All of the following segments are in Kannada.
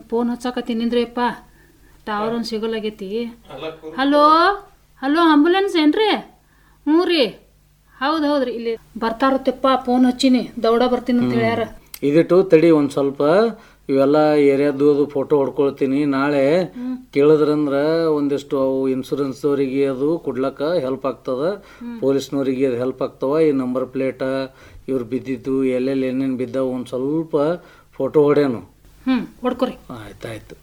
ಫೋನ್ ಹಚ್ಚಾಕತ್ತೀನಿ ನಿಂದ್ರಿಯಪ್ಪ ಟವರ್ ಒಂದು ಸಿಗಲಾಗೈತಿ ಹಲೋ ಹಲೋ ಆಂಬುಲೆನ್ಸ್ ಏನ್ರಿ ಹ್ಞೂ ರೀ ಹೌದು ಹೌದ್ರಿ ಇಲ್ಲಿ ಬರ್ತಾರತ್ತಪ್ಪ ಫೋನ್ ಹಚ್ಚಿನಿ ದೌಡ ಬರ್ತೀನಿ ಅಂತ ಹೇಳ್ಯಾರ ಇದಿಟ್ಟು ತಡಿ ಒಂದು ಸ್ವಲ್ಪ ಇವೆಲ್ಲ ಏರಿಯಾದು ಅದು ಫೋಟೋ ಹೊಡ್ಕೊಳ್ತೀನಿ ನಾಳೆ ಕೇಳಿದ್ರಂದ್ರ ಒಂದಿಷ್ಟು ಅವು ಇನ್ಸೂರೆನ್ಸ್ದವರಿಗೆ ಅದು ಕೊಡ್ಲಕ್ಕ ಹೆಲ್ಪ್ ಆಗ್ತದ ಪೊಲೀಸ್ನವರಿಗೆ ಅದು ಹೆಲ್ಪ್ ಆಗ್ತವ ಈ ನಂಬರ್ ಪ್ಲೇಟ ಇವ್ರು ಬಿದ್ದಿದ್ದು ಎಲ್ಲೆಲ್ಲಿ ಏನೇನು ಬಿದ್ದಾವ ಒಂದು ಸ್ವಲ್ಪ ಫೋಟೋ ಹೊಡ್ಯಾನು ಹ್ಞೂ ಹೊಡ್ಕೊರಿ ಆಯ್ತಾಯ್ತು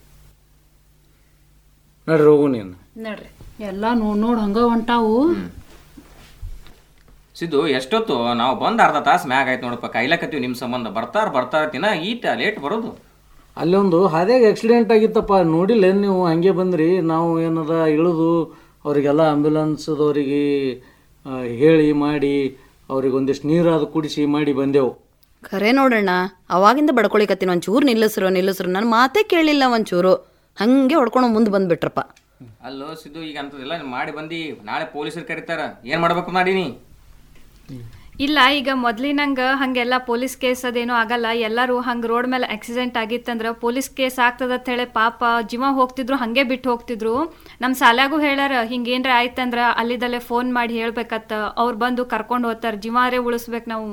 ನಡ್ರಿ ಹೋಗು ನೀನು ನೋಡ್ರಿ ಎಲ್ಲ ನೋಡ್ ನೋಡ್ ಹಂಗ ಹೊಂಟಾವು ಸಿದ್ದು ಎಷ್ಟೊತ್ತು ನಾವು ಬಂದ್ ಅರ್ಧ ತಾಸು ಮ್ಯಾಗ ಆಯ್ತು ನೋಡಪ್ಪ ಕಾಯ್ಲಕತ್ತೀವಿ ನಿಮ್ಮ ಸಂಬಂಧ ಬರ್ತಾರ ಬರ್ತಾರ ತಿನ್ನ ಈಟ ಲೇಟ್ ಬರೋದು ಅಲ್ಲೊಂದು ಹಾದ್ಯಾಗ ಆಕ್ಸಿಡೆಂಟ್ ಆಗಿತ್ತಪ್ಪ ನೋಡಿಲ್ಲ ಏನ್ ನೀವು ಹಂಗೆ ಬಂದ್ರಿ ನಾವು ಏನದ ಇಳಿದು ಅವರಿಗೆಲ್ಲ ಆಂಬ್ಯುಲೆನ್ಸ್ದವರಿಗೆ ಹೇಳಿ ಮಾಡಿ ಅವ್ರಿಗೆ ಒಂದಿಷ್ಟು ನೀರು ಅದು ಕುಡಿಸಿ ಮಾಡಿ ಬಂದೆವು ಖರೆ ನೋಡಣ್ಣ ಅವಾಗಿಂದ ಬಡ್ಕೊಳಿಕತ್ತೀನಿ ಒಂಚೂರು ನಿಲ್ಲಿಸ್ರು ನಿಲ್ಲಿಸ್ರು ನನ್ನ ಮಾತೇ ಕೇಳಲಿಲ್ಲ ಒಂಚೂರು ಹಂಗೆ ಹೊಡ್ಕೊಂಡು ಮುಂದೆ ಬಂದ್ಬಿಟ್ರಪ್ಪ ಅಲ್ಲೋ ಸಿದ್ದು ಈಗ ಅಂತದೆಲ್ಲ ಮಾಡಿ ಬಂದಿ ನಾಳೆ ಪೊಲೀಸರು ಕರೀತಾರ ಏನ್ ಮಾಡ್ಬೇಕು ಮಾಡೀನಿ ಇಲ್ಲ ಈಗ ಮೊದ್ಲಿನಂಗ ಹಂಗೆಲ್ಲ ಪೊಲೀಸ್ ಕೇಸ್ ಅದೇನೋ ಆಗಲ್ಲ ಎಲ್ಲರೂ ಹಂಗ ರೋಡ್ ಮೇಲೆ ಆಕ್ಸಿಡೆಂಟ್ ಆಗಿತ್ತಂದ್ರ ಪೊಲೀಸ್ ಕೇಸ್ ಆಗ್ತದ ಅಂತ ಹೇಳಿ ಪಾಪ ಜೀವ ಹೋಗ್ತಿದ್ರು ಹಂಗೆ ಬಿಟ್ಟು ಹೋಗ್ತಿದ್ರು ನಮ್ಮ ಶಾಲ್ಯಾಗೂ ಹೇಳ್ಯಾರ ಹಿಂಗೇನ್ರ ಆಯ್ತಂದ್ರ ಅಲ್ಲಿದಲ್ಲೇ ಫೋನ್ ಮಾಡಿ ಹೇಳ್ಬೇಕತ್ತ ಅವ್ರು ಬಂದು ಕರ್ಕೊಂಡು ಹೋಗ್ತಾರ ಜೀವಾರೇ ಉಳಿಸ್ಬೇಕು ನಾವು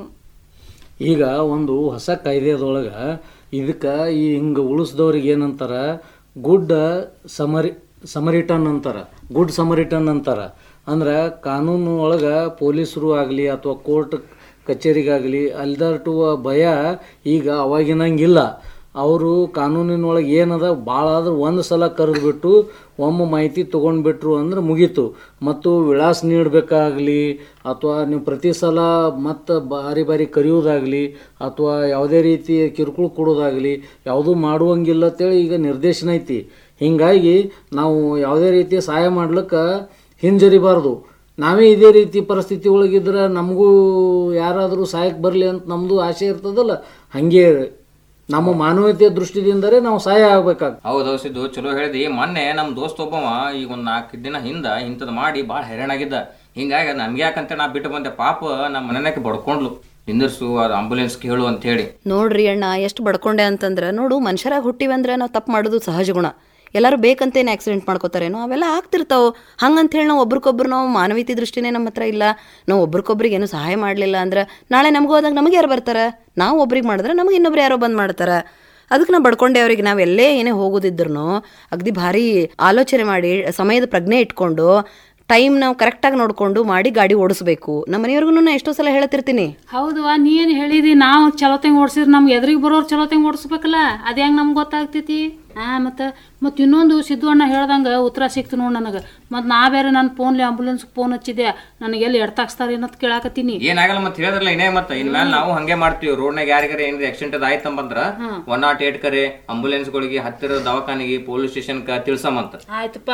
ಈಗ ಒಂದು ಹೊಸ ಕಾಯ್ದೆದೊಳಗೆ ಇದಕ್ಕೆ ಈ ಹಿಂಗೆ ಉಳಿಸ್ದವ್ರಿಗೆ ಏನಂತಾರ ಗುಡ್ ಸಮರಿ ಸಮರಿಟನ್ ಅಂತಾರ ಗುಡ್ ಸಮರಿಟನ್ ಅಂತಾರ ಅಂದ್ರೆ ಕಾನೂನು ಒಳಗೆ ಪೊಲೀಸರು ಆಗಲಿ ಅಥವಾ ಕೋರ್ಟ್ ಕಚೇರಿಗಾಗಲಿ ಅಲ್ದರ್ಟುವ ಭಯ ಈಗ ಅವಾಗಿನಂಗಿಲ್ಲ ಅವರು ಕಾನೂನಿನೊಳಗೆ ಏನದ ಭಾಳ ಆದ್ರೆ ಒಂದು ಸಲ ಕರೆದ್ಬಿಟ್ಟು ಒಮ್ಮೆ ಮಾಹಿತಿ ತೊಗೊಂಡ್ಬಿಟ್ರು ಅಂದ್ರೆ ಮುಗೀತು ಮತ್ತು ವಿಳಾಸ ನೀಡಬೇಕಾಗಲಿ ಅಥವಾ ನೀವು ಪ್ರತಿ ಸಲ ಮತ್ತು ಬಾರಿ ಬಾರಿ ಕರೆಯೋದಾಗಲಿ ಅಥವಾ ಯಾವುದೇ ರೀತಿ ಕಿರುಕುಳ ಕೊಡೋದಾಗಲಿ ಯಾವುದೂ ಮಾಡುವಂಗಿಲ್ಲ ಅಂತೇಳಿ ಈಗ ನಿರ್ದೇಶನ ಐತಿ ಹೀಗಾಗಿ ನಾವು ಯಾವುದೇ ರೀತಿ ಸಹಾಯ ಮಾಡ್ಲಿಕ್ಕೆ ಹಿಂಜರಿಬಾರ್ದು ನಾವೇ ಇದೇ ರೀತಿ ಪರಿಸ್ಥಿತಿ ಒಳಗಿದ್ರೆ ನಮಗೂ ಯಾರಾದರೂ ಸಹಾಯಕ್ಕೆ ಬರಲಿ ಅಂತ ನಮ್ಮದು ಆಸೆ ಇರ್ತದಲ್ಲ ಹಾಗೆ ನಮ್ಮ ಮಾನವೀಯತೆಯ ದೃಷ್ಟಿದಿಂದಲೇ ನಾವು ಸಹಾಯ ಆಗ್ಬೇಕಾಗ್ತದೆ ಹೌದು ಸಿದ್ದು ಚಲೋ ಹೇಳಿದಿ ಮೊನ್ನೆ ನಮ್ಮ ದೋಸ್ತ ಒಬ್ಬವ ಈಗ ಒಂದು ನಾಲ್ಕು ದಿನ ಹಿಂದ ಇಂಥದ್ದು ಮಾಡಿ ಭಾಳ ಹೈರಾಣಾಗಿದ್ದ ಹಿಂಗಾಗಿ ನಮ್ಗೆ ಯಾಕಂತ ನಾ ಬಿಟ್ಟು ಬಂದೆ ಪಾಪ ನಮ್ಮ ಮನೆಯಕ್ಕೆ ಬಡ್ಕೊಂಡ್ಲು ನಿಂದಿರ್ಸು ಅದು ಆಂಬುಲೆನ್ಸ್ ಕೇಳು ಅಂತ ಹೇಳಿ ನೋಡ್ರಿ ಅಣ್ಣ ಎಷ್ಟು ಬಡ್ಕೊಂಡೆ ಅಂತಂದ್ರೆ ನೋಡು ಮನುಷ್ಯರಾಗಿ ಹುಟ್ಟಿವಂದ್ರೆ ನಾವು ತಪ್ಪು ಮಾಡೋದು ಸಹಜ ಗುಣ ಎಲ್ಲರೂ ಬೇಕಂತೇನು ಆಕ್ಸಿಡೆಂಟ್ ಮಾಡ್ಕೋತಾರೇನೋ ಅವೆಲ್ಲ ಆಗ್ತಿರ್ತಾವೆ ಹಂಗಂತ ಹೇಳಿ ನಾವು ಒಬ್ರಿಗೊಬ್ರು ನಾವು ಮಾನವೀಯತೆ ದೃಷ್ಟಿನೇ ನಮ್ಮ ಹತ್ರ ಇಲ್ಲ ನಾವು ಒಬ್ರಿಗೊಬ್ರಿಗೆ ಏನು ಸಹಾಯ ಮಾಡಲಿಲ್ಲ ಅಂದ್ರೆ ನಾಳೆ ನಮಗೂ ಹೋದಾಗ ನಮಗೆ ಯಾರು ಬರ್ತಾರೆ ನಾವು ಒಬ್ರಿಗೆ ಮಾಡಿದ್ರೆ ನಮಗೆ ಇನ್ನೊಬ್ರು ಯಾರೋ ಬಂದು ಮಾಡ್ತಾರೆ ಅದಕ್ಕೆ ನಾವು ಬಡ್ಕೊಂಡೆ ಅವ್ರಿಗೆ ನಾವು ಎಲ್ಲೇ ಏನೇ ಹೋಗೋದಿದ್ರು ಅಗದಿ ಭಾರಿ ಆಲೋಚನೆ ಮಾಡಿ ಸಮಯದ ಪ್ರಜ್ಞೆ ಇಟ್ಕೊಂಡು ಟೈಮ್ ನಾವು ಕರೆಕ್ಟಾಗಿ ನೋಡಿಕೊಂಡು ಮಾಡಿ ಗಾಡಿ ಓಡಿಸ್ಬೇಕು ನಮ್ಮ ಮನೆಯವ್ರಿಗೂ ಎಷ್ಟೋ ಸಲ ಹೇಳ್ತಿರ್ತೀನಿ ಹೌದು ನೀ ಏನು ಹೇಳಿದಿ ನಾವು ಚಲೋತಂಗೆ ಓಡಿಸಿದ್ರೆ ನಮ್ಗೆ ಎದುರಿಗೆ ಬರೋರು ಚಲೋತಂಗೆ ಓಡಿಸ್ಬೇಕಲ್ಲ ಅದು ಹೆಂಗೆ ನಮ್ಗೆ ಗೊತ್ತಾಗ್ತೈತಿ ಹಾಂ ಮತ್ತು ಮತ್ತು ಇನ್ನೊಂದು ಸಿದ್ದು ಅಣ್ಣ ಹೇಳ್ದಂಗೆ ಉತ್ತರ ಸಿಕ್ತು ನೋಡಿ ನನಗೆ ಮತ್ತು ನಾ ಬೇರೆ ನನ್ನ ಫೋನ್ಲಿ ಆಂಬುಲೆನ್ಸ್ ಫೋನ್ ಹಚ್ಚಿದೆ ನನಗೆ ಎಲ್ಲಿ ಎಡ್ತಾಕ್ಸ್ತಾರೆ ಏನಂತ ಕೇಳಾಕತ್ತೀನಿ ಏನಾಗಲ್ಲ ಮತ್ತೆ ಹೇಳಿದ್ರಲ್ಲ ಇನ್ನೇ ಮತ್ತೆ ಇನ್ಮೇಲೆ ನಾವು ಹಂಗೆ ಮಾಡ್ತೀವಿ ರೋಡ್ನಾಗ ಯಾರಿಗಾರ ಏನ್ರಿ ಆಕ್ಸಿಡೆಂಟ್ ಆಯ್ತಂಬಂದ್ರ ಒನ್ ನಾಟ್ ಏಟ್ ಕರೆ ಆಂಬುಲೆನ್ಸ್ಗಳಿಗೆ ಹತ್ತಿರ ದವಾಖಾನಿಗೆ ಪೊಲೀಸ್ ಸ್ಟೇಷನ್ ತಿಳ್ಸಮಂತ ಆಯ್ತಪ್ಪ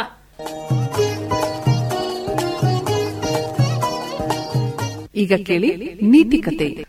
ಈಗ ಕೇಳಿ ನೀತಿ ಕತೆ